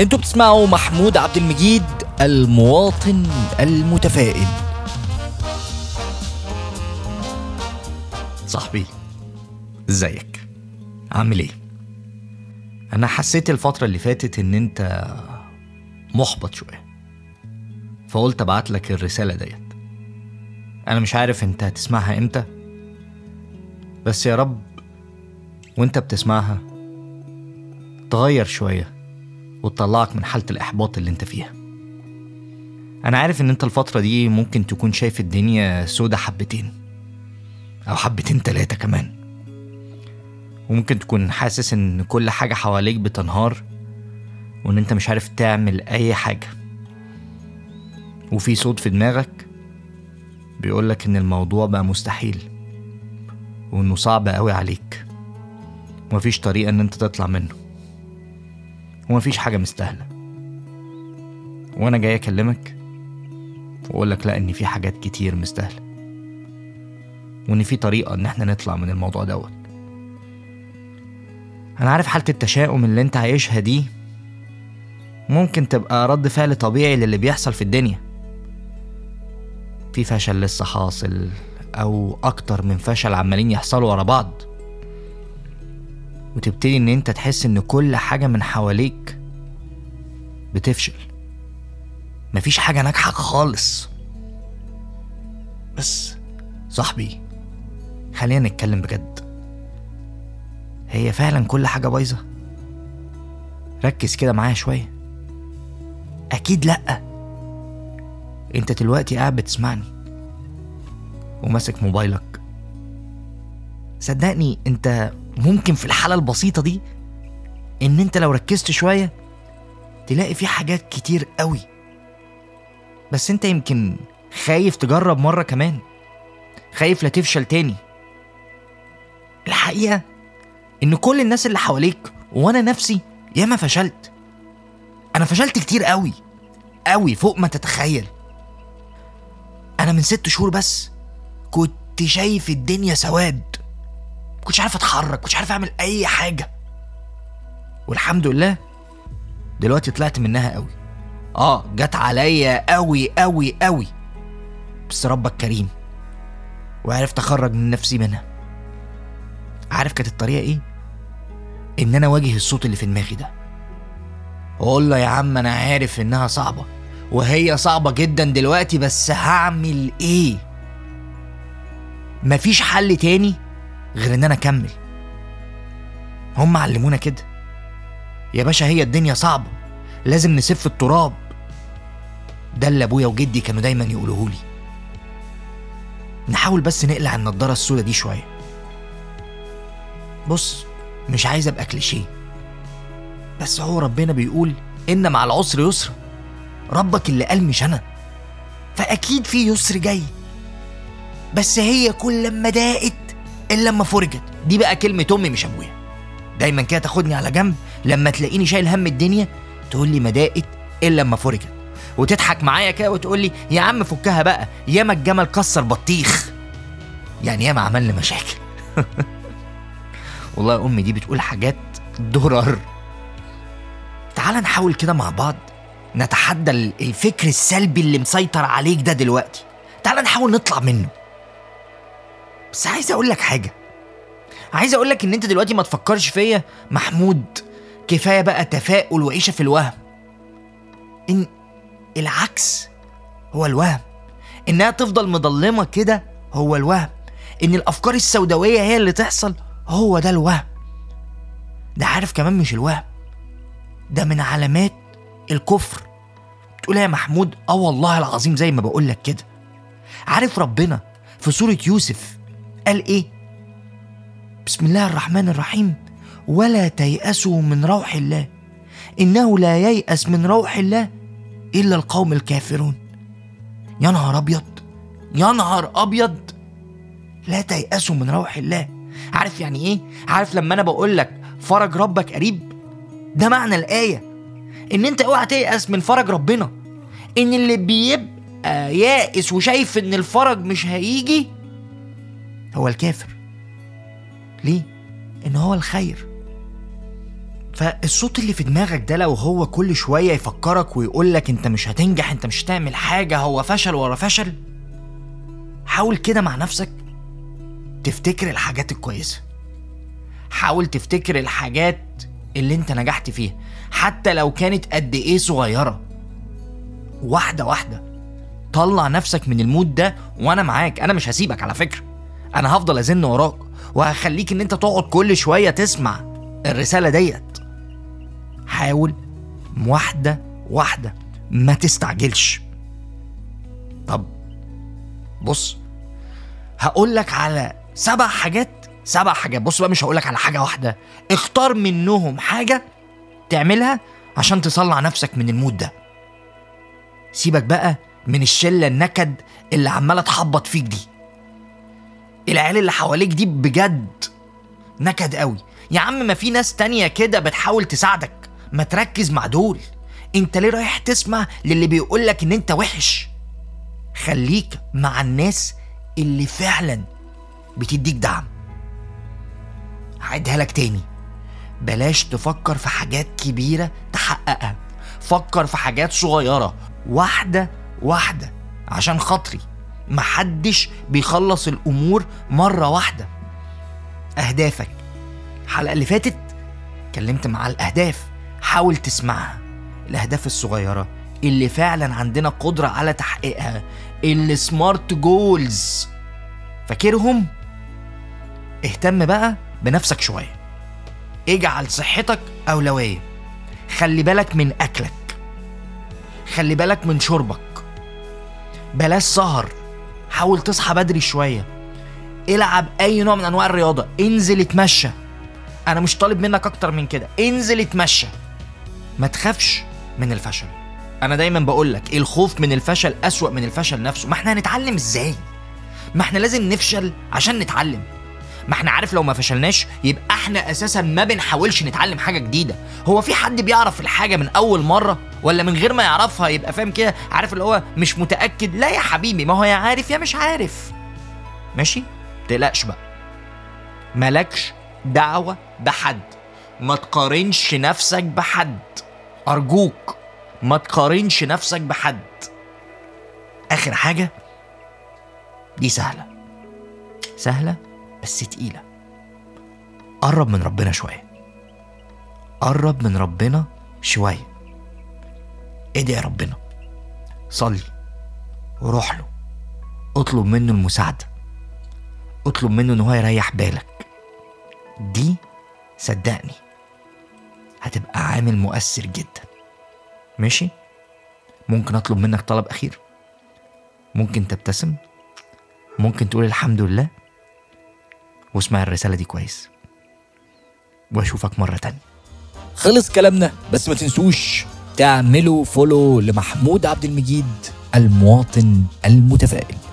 انتوا بتسمعوا محمود عبد المجيد المواطن المتفائل صاحبي ازيك عامل ايه انا حسيت الفتره اللي فاتت ان انت محبط شويه فقلت ابعت لك الرساله ديت انا مش عارف انت هتسمعها امتى بس يا رب وانت بتسمعها تغير شويه وتطلعك من حاله الاحباط اللي انت فيها انا عارف ان انت الفتره دي ممكن تكون شايف الدنيا سودة حبتين او حبتين تلاتة كمان وممكن تكون حاسس ان كل حاجة حواليك بتنهار وان انت مش عارف تعمل اي حاجة وفي صوت في دماغك بيقولك ان الموضوع بقى مستحيل وانه صعب قوي عليك ومفيش طريقة ان انت تطلع منه ومفيش حاجة مستاهلة وانا جاي اكلمك واقولك لا ان في حاجات كتير مستاهلة وان في طريقة ان احنا نطلع من الموضوع دوت انا عارف حالة التشاؤم اللي انت عايشها دي ممكن تبقى رد فعل طبيعي للي بيحصل في الدنيا في فشل لسه حاصل او اكتر من فشل عمالين يحصلوا ورا بعض وتبتدي ان انت تحس ان كل حاجة من حواليك بتفشل مفيش حاجة ناجحة خالص بس صاحبي خلينا نتكلم بجد هي فعلا كل حاجة بايظة ركز كده معايا شوية أكيد لأ أنت دلوقتي قاعد بتسمعني وماسك موبايلك صدقني أنت ممكن في الحالة البسيطة دي إن أنت لو ركزت شوية تلاقي في حاجات كتير قوي بس أنت يمكن خايف تجرب مرة كمان خايف لا تفشل تاني الحقيقة إن كل الناس اللي حواليك وأنا نفسي ياما فشلت أنا فشلت كتير قوي قوي فوق ما تتخيل أنا من ست شهور بس كنت شايف الدنيا سواد كنتش عارف أتحرك كنتش عارف أعمل أي حاجة والحمد لله دلوقتي طلعت منها قوي اه جت عليا قوي قوي قوي بس ربك كريم وعرفت اخرج من نفسي منها عارف كانت الطريقه ايه ان انا اواجه الصوت اللي في دماغي ده واقول له يا عم انا عارف انها صعبه وهي صعبه جدا دلوقتي بس هعمل ايه مفيش حل تاني غير ان انا اكمل هم علمونا كده يا باشا هي الدنيا صعبه لازم نسف التراب ده اللي ابويا وجدي كانوا دايما يقولوه لي نحاول بس نقلع النضاره السوداء دي شويه بص مش عايز ابقى كليشيه بس هو ربنا بيقول ان مع العسر يسر ربك اللي قال مش انا فاكيد في يسر جاي بس هي كل لما ضاقت الا لما فرجت دي بقى كلمه امي مش ابويا دايما كده تاخدني على جنب لما تلاقيني شايل هم الدنيا تقول لي ما ضاقت الا لما فرجت وتضحك معايا كده وتقول لي يا عم فكها بقى ياما الجمل كسر بطيخ يعني ياما عملنا مشاكل والله امي دي بتقول حاجات درر تعال نحاول كده مع بعض نتحدى ال- الفكر السلبي اللي مسيطر عليك ده دلوقتي تعال نحاول نطلع منه بس عايز اقول لك حاجه عايز اقول لك ان انت دلوقتي ما تفكرش فيا محمود كفايه بقى تفاؤل وعيشه في الوهم ان العكس هو الوهم انها تفضل مضلمه كده هو الوهم ان الافكار السوداويه هي اللي تحصل هو ده الوهم ده عارف كمان مش الوهم ده من علامات الكفر تقول يا محمود اه والله العظيم زي ما بقول لك كده عارف ربنا في سوره يوسف قال ايه بسم الله الرحمن الرحيم ولا تيأسوا من روح الله إنه لا ييأس من روح الله إلا القوم الكافرون يا نهار أبيض يا نهار أبيض لا تيأسوا من روح الله عارف يعني إيه؟ عارف لما أنا بقول لك فرج ربك قريب ده معنى الآية إن أنت اوعى تيأس من فرج ربنا إن اللي بيبقى يائس وشايف إن الفرج مش هيجي هو الكافر ليه؟ إن هو الخير فالصوت اللي في دماغك ده لو هو كل شوية يفكرك ويقولك انت مش هتنجح انت مش هتعمل حاجة هو فشل ورا فشل حاول كده مع نفسك تفتكر الحاجات الكويسة حاول تفتكر الحاجات اللي انت نجحت فيها حتى لو كانت قد ايه صغيرة واحدة واحدة طلع نفسك من المود ده وانا معاك انا مش هسيبك على فكرة انا هفضل ازن وراك وهخليك ان انت تقعد كل شوية تسمع الرسالة ديت حاول واحدة واحدة ما تستعجلش طب بص هقول لك على سبع حاجات سبع حاجات بص بقى مش هقول لك على حاجة واحدة اختار منهم حاجة تعملها عشان تصلع نفسك من المود ده سيبك بقى من الشلة النكد اللي عمالة تحبط فيك دي العيال اللي حواليك دي بجد نكد قوي يا عم ما في ناس تانية كده بتحاول تساعدك ما تركز مع دول انت ليه رايح تسمع للي بيقولك ان انت وحش خليك مع الناس اللي فعلا بتديك دعم هعيدها لك تاني بلاش تفكر في حاجات كبيرة تحققها فكر في حاجات صغيرة واحدة واحدة عشان خاطري محدش بيخلص الأمور مرة واحدة أهدافك الحلقة اللي فاتت اتكلمت مع الأهداف حاول تسمعها الأهداف الصغيرة اللي فعلا عندنا قدرة على تحقيقها السمارت جولز فاكرهم اهتم بقى بنفسك شوية اجعل صحتك أولوية خلي بالك من أكلك خلي بالك من شربك بلاش سهر حاول تصحى بدري شوية العب أي نوع من أنواع الرياضة انزل اتمشى أنا مش طالب منك أكتر من كده انزل اتمشى ما تخافش من الفشل أنا دايما بقولك الخوف من الفشل أسوأ من الفشل نفسه ما احنا هنتعلم ازاي ما احنا لازم نفشل عشان نتعلم ما احنا عارف لو ما فشلناش يبقى احنا اساسا ما بنحاولش نتعلم حاجه جديده هو في حد بيعرف الحاجه من اول مره ولا من غير ما يعرفها يبقى فاهم كده عارف اللي هو مش متاكد لا يا حبيبي ما هو يا عارف يا مش عارف ماشي تقلقش بقى مالكش دعوه بحد ما تقارنش نفسك بحد ارجوك ما تقارنش نفسك بحد اخر حاجه دي سهله سهله بس تقيلة قرب من ربنا شوية قرب من ربنا شوية ادعي ربنا صلي وروح له اطلب منه المساعدة اطلب منه ان هو يريح بالك دي صدقني هتبقى عامل مؤثر جدا ماشي ممكن اطلب منك طلب اخير ممكن تبتسم ممكن تقول الحمد لله واسمع الرسالة دي كويس واشوفك مرة تانية خلص كلامنا بس ما تنسوش تعملوا فولو لمحمود عبد المجيد المواطن المتفائل